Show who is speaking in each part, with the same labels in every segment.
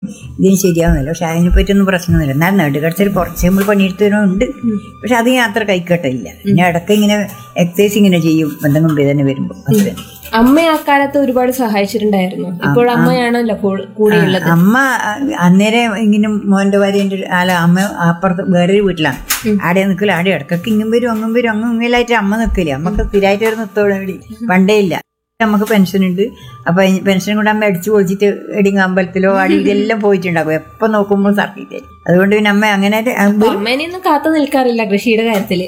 Speaker 1: ഇതിന് ശരിയാവുന്നില്ല പക്ഷെ അതിനെ പറ്റിയൊന്നും പ്രശ്നമൊന്നുമില്ല എന്നാൽ നെടുകടച്ചിൽ കുറച്ച് നമ്മൾ പണിയെടുത്തവരുണ്ട് പക്ഷെ അത് ഞാൻ അത്ര കൈക്കട്ടില്ല പിന്നെ ഇടയ്ക്ക് ഇങ്ങനെ എക്സസൈസ് ഇങ്ങനെ ചെയ്യും എന്തെങ്കിലും വേദന വരുമ്പോൾ അത്ര
Speaker 2: അമ്മ ആ കാലത്ത് ഒരുപാട് സഹായിച്ചിട്ടുണ്ടായിരുന്നു ഇപ്പോൾ അമ്മയാണല്ലോ കൂ- കൂടെയുള്ളത്
Speaker 1: അമ്മ അഹ് അന്നേരം ഇങ്ങനെ മോന്റെ ഭാര്യൻ്റെ അല്ല അമ്മ അപ്പുറത്ത് വേറൊരു വീട്ടിലാണ് ആടെ നിൽക്കില്ല ആടെ ഇടക്കൊക്കെ ഇങ്ങും വരും അങ്ങും വരും അങ്ങും ഇങ്ങലായിട്ട് അമ്മ നിൽക്കില്ല അമ്മക്ക് സ്ഥിരമായിട്ട് ഒരു നിർത്തോളം ഇവിടെ പണ്ടേ ഇല്ല നമുക്ക് പെൻഷൻ ഉണ്ട് അപ്പൊ പെൻഷൻ കൂടെ അമ്മ അടിച്ചു പൊളിച്ചിട്ട് എടിങ്ങ അമ്പലത്തിലോ ആടി ഇതെല്ലാം പോയിട്ടുണ്ടാകും എപ്പൊ നോക്കുമ്പോൾ സർക്കിട്ട് അതുകൊണ്ട് പിന്നെ അമ്മ അങ്ങനെ
Speaker 2: അപ്പൊ അമ്മേനെയൊന്നും കാത്തു നിൽക്കാറില്ല കൃഷിയുടെ കാര്യത്തില്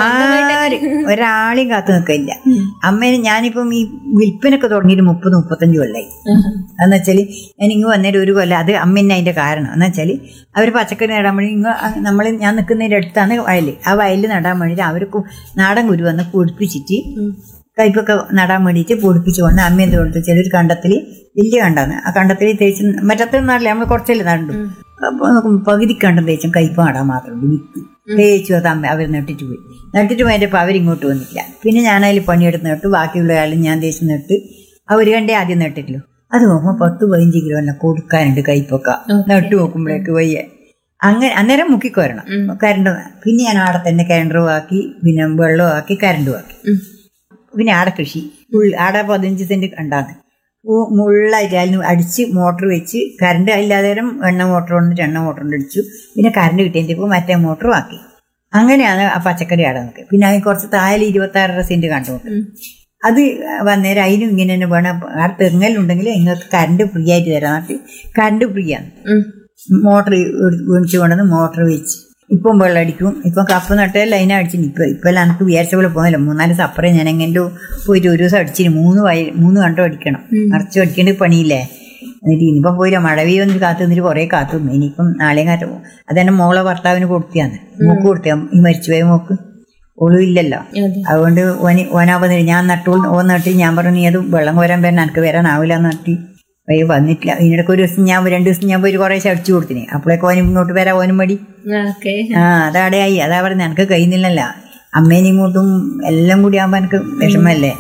Speaker 1: ആരും ഒരാളെയും കാത്തു നിൽക്കില്ല അമ്മേനെ ഞാനിപ്പം ഈ വിൽപ്പനൊക്കെ തുടങ്ങിയിട്ട് മുപ്പത് മുപ്പത്തഞ്ച് കൊല്ലായി എന്ന് വെച്ചാൽ ഞാൻ ഇങ്ങ് വന്നേരം ഒരു കൊല്ലം അത് അമ്മ തന്നെ അതിന്റെ കാരണം എന്ന് വെച്ചാൽ അവർ പച്ചക്കറി നടാൻ വേണ്ടി ഇങ്ങ് നമ്മൾ ഞാൻ നിൽക്കുന്നതിൻ്റെ അടുത്താണ് വയൽ ആ വയലിൽ നടാൻ വേണ്ടിയിട്ട് അവർ നാടൻ കുരു വന്ന് പൊടിപ്പിച്ചിട്ട് കയ്പൊക്കെ നടാൻ വേണ്ടിയിട്ട് പൊടിപ്പിച്ച് കൊണ്ട് അമ്മ എന്ത് കൊടുത്തു വെച്ചാൽ ഒരു കണ്ടത്തിൽ വലിയ കണ്ടാണ് ആ കണ്ടത്തിൽ തേച്ച് മറ്റത്തെ നാട്ടിലെ നമ്മൾ കുറച്ചല്ലേ നടണ്ടു അപ്പോൾ നോക്കുമ്പോൾ പകുതി കണ്ടം തേച്ചും കയ്പ് നടാൻ മാത്രമേ വിത്ത് തേച്ചു അത് അമ്മ അവർ നട്ടിട്ട് പോയി നട്ടിട്ട് പോയപ്പോൾ അവരിങ്ങോട്ട് വന്നില്ല പിന്നെ ഞാനതിൽ പണിയെടുത്ത് നട്ടു ബാക്കിയുള്ള ആളും ഞാൻ തേച്ച് നട്ട് അവർ കണ്ടേ ആദ്യം നട്ടിട്ടില്ലോ അത് നോക്കുമ്പോൾ പത്ത് പതിനഞ്ച് കിലോ എന്നെ കൊടുക്കാനുണ്ട് കയ്പൊക്കെ നട്ടു നോക്കുമ്പോഴേക്ക് വയ്യ അങ്ങനെ അന്നേരം മുക്കിക്കോരണം കരണ്ട് പിന്നെ ഞാൻ അവിടെ തന്നെ കിണറും ആക്കി പിന്നെ വെള്ളവും ആക്കി കരണ്ടും ആക്കി പിന്നെ ആടെ കൃഷി ഫുൾ ആടെ പതിനഞ്ച് സെന്റ് ഉണ്ടാകും മുള്ളായിട്ട് അതിന് അടിച്ച് മോട്ടർ വെച്ച് കറണ്ട് ഇല്ലാതെ എണ്ണ മോട്ടർ കൊണ്ട് എണ്ണ മോട്ടർ കൊണ്ട് അടിച്ചു പിന്നെ കറണ്ട് കിട്ടിയപ്പോൾ മറ്റേ മോട്ടറും ആക്കി അങ്ങനെയാണ് ആ പച്ചക്കറി ആടെ നോക്കുക പിന്നെ അതിന് കുറച്ച് താഴെ ഇരുപത്തി ആറര സെന്റ് കണ്ടുകൊണ്ട് അത് വന്നേരം അതിനും ഇങ്ങനെ തന്നെ വേണം ആ തെങ്ങലുണ്ടെങ്കിൽ നിങ്ങൾക്ക് കറണ്ട് ഫ്രീ ആയിട്ട് തരാൻ നാട്ടിൽ കറണ്ട് ഫ്രീ ആണ് മോട്ടർ മേടിച്ചു കൊണ്ടുവന്ന് മോട്ടർ വെച്ച് ഇപ്പം വെള്ളം അടിക്കും ഇപ്പം കപ്പ് നട്ടേ ലൈൻ അടിച്ചിന് ഇപ്പം ഇപ്പം എനിക്ക് വിചാരിച്ച പോലെ പോകുന്നില്ല മൂന്നാല് സപ്പറേ ഞാൻ എങ്ങനെയോ പോയിട്ട് ഒരു ദിവസം അടിച്ചിന് മൂന്ന് വയ മൂന്ന് കണ്ടോ അടിക്കണം നിറച്ച് അടിക്കേണ്ട പണിയില്ലേ എന്നിട്ട് ഇനിയിപ്പം പോയില്ല മഴ പെയ്യൊന്ന് കാത്തു നിന്നിട്ട് കുറേ കാത്തു നിന്നു ഇനിയിപ്പം നാളെയും കാറ്റ് പോകും അതെന്നെ മോളെ ഭർത്താവിന് കൊടുത്തിയാന്ന് മൂക്ക് കൊടുത്തിയാ ഈ മരിച്ചുപോയ മോക്ക് ഓളും ഇല്ലല്ലോ അതുകൊണ്ട് ഓന് ഓനാവുന്ന ഞാൻ നട്ടോൾ ഓൻ നട്ടി ഞാൻ പറഞ്ഞു നീ അത് വെള്ളം കോരാൻ വരണം എനിക്ക് വരാനാവില്ല എന്ന് നട്ടി അയ്യോ വന്നിട്ടില്ല ഇതിനിടയ്ക്ക് ഒരു ദിവസം ഞാൻ രണ്ട് ദിവസം ഞാൻ പോയി കുറേ അടിച്ചു കൊടുത്തിനി അപ്പോഴേക്ക് ഓനും ഇങ്ങോട്ട് വരാൻ ഓനും മടി
Speaker 2: ഓക്കെ
Speaker 1: ആ അതവിടെ ആയി അതാ പറഞ്ഞത് എനിക്ക് കഴിയുന്നില്ലല്ല അമ്മേനും ഇങ്ങോട്ടും എല്ലാം കൂടി ആകുമ്പോൾ എനിക്ക് വിഷമല്ലേ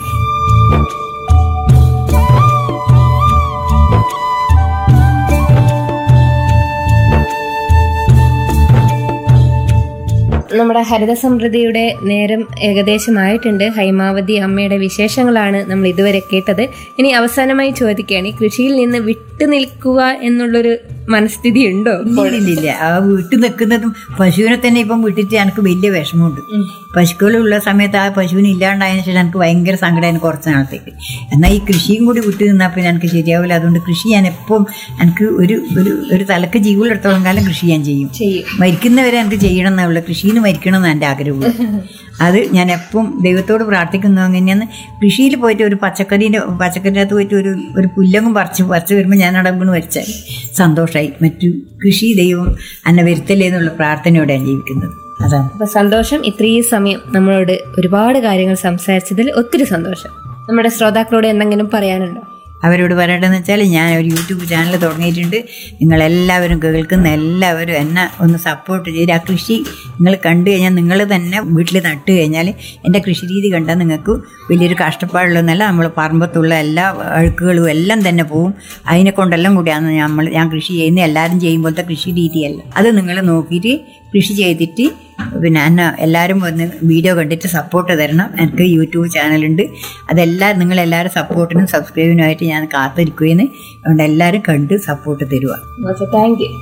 Speaker 2: നമ്മുടെ ഹരിത സമൃദ്ധിയുടെ നേരം ഏകദേശമായിട്ടുണ്ട് ഹൈമാവതി അമ്മയുടെ വിശേഷങ്ങളാണ് നമ്മൾ ഇതുവരെ കേട്ടത് ഇനി അവസാനമായി ചോദിക്കുകയാണ് ഈ കൃഷിയിൽ നിന്ന് വിട്ടു നിൽക്കുക എന്നുള്ളൊരു മനസ്ഥിതി ഉണ്ടോ
Speaker 1: ഇല്ലില്ല ആ വീട്ടിൽ നിൽക്കുന്നതും പശുവിനെ തന്നെ ഇപ്പം വിട്ടിട്ട് എനിക്ക് വലിയ വിഷമമുണ്ട് പശുക്കളുള്ള സമയത്ത് ആ പശുവിന് ഇല്ലാണ്ടായതിനു ശേഷം എനിക്ക് ഭയങ്കര സങ്കടമായിരുന്നു കുറച്ച് നാളത്തേക്ക് എന്നാൽ ഈ കൃഷിയും കൂടി വിട്ടു നിന്നാൽ പിന്നെ എനിക്ക് ശരിയാവില്ല അതുകൊണ്ട് കൃഷി ഞാൻ എപ്പം എനിക്ക് ഒരു ഒരു ഒരു തലക്ക് ജീവനെടുത്തോളം കാലം കൃഷി ഞാൻ ചെയ്യും
Speaker 2: ചെയ്യും
Speaker 1: മരിക്കുന്നവരെ എനിക്ക് ചെയ്യണം എന്നുള്ള കൃഷിയിൽ നിന്ന് മരിക്കണം എന്ന് എൻ്റെ ആഗ്രഹമുള്ളൂ അത് ഞാൻ എപ്പം ദൈവത്തോട് പ്രാർത്ഥിക്കുന്നു അങ്ങനെയാണ് കൃഷിയിൽ പോയിട്ട് ഒരു പച്ചക്കറീൻ്റെ പച്ചക്കറിനകത്ത് പോയിട്ട് ഒരു ഒരു പുല്ലങ്ങും പറിച്ച് പറിച്ച് വരുമ്പോൾ ഞാൻ അവിടെ വീണ് വരച്ചാൽ സന്തോഷമായി മറ്റു കൃഷി ദൈവം എന്നെ വരുത്തല്ലേ എന്നുള്ള പ്രാർത്ഥനയോടെയാണ് ജീവിക്കുന്നത് അതാണ്
Speaker 2: അപ്പൊ സന്തോഷം ഇത്രയും സമയം നമ്മളോട് ഒരുപാട് കാര്യങ്ങൾ സംസാരിച്ചതിൽ ഒത്തിരി സന്തോഷം നമ്മുടെ ശ്രോതാക്കളോട് എന്തെങ്കിലും പറയാനുണ്ടോ
Speaker 1: അവരോട് പറയേണ്ടതെന്ന് വെച്ചാൽ ഞാൻ ഒരു യൂട്യൂബ് ചാനൽ തുടങ്ങിയിട്ടുണ്ട് നിങ്ങളെല്ലാവരും കേൾക്കുന്ന എല്ലാവരും എന്നെ ഒന്ന് സപ്പോർട്ട് ചെയ്ത് ആ കൃഷി നിങ്ങൾ കണ്ടു കഴിഞ്ഞാൽ നിങ്ങൾ തന്നെ വീട്ടിൽ നട്ട് കഴിഞ്ഞാൽ എൻ്റെ കൃഷി രീതി കണ്ടാൽ നിങ്ങൾക്ക് വലിയൊരു കഷ്ടപ്പാടുള്ളതെന്നല്ല നമ്മൾ പറമ്പത്തുള്ള എല്ലാ അഴുക്കുകളും എല്ലാം തന്നെ പോവും അതിനെ കൊണ്ടെല്ലാം കൂടിയാണ് നമ്മൾ ഞാൻ കൃഷി ചെയ്യുന്ന എല്ലാവരും ചെയ്യുമ്പോഴത്തെ കൃഷി രീതിയല്ല അത് നിങ്ങൾ നോക്കിയിട്ട് കൃഷി ചെയ്തിട്ട് പിന്നെ എന്നെ എല്ലാവരും വന്ന് വീഡിയോ കണ്ടിട്ട് സപ്പോർട്ട് തരണം എനിക്ക് യൂട്യൂബ് ചാനലുണ്ട് അതെല്ലാം നിങ്ങളെല്ലാവരും സപ്പോർട്ടിനും സബ്സ്ക്രൈബിനുമായിട്ട് ഞാൻ കാത്തിരിക്കുകയെന്ന് അതുകൊണ്ട് എല്ലാവരും കണ്ട് സപ്പോർട്ട് തരുക
Speaker 2: ഓക്കെ താങ്ക് യു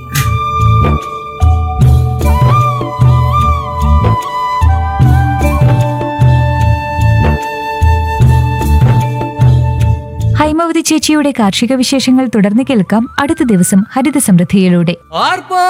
Speaker 3: ഹൈമവതി ചേച്ചിയുടെ കാർഷിക വിശേഷങ്ങൾ തുടർന്ന് കേൾക്കാം അടുത്ത ദിവസം ഹരിത സമൃദ്ധിയിലൂടെ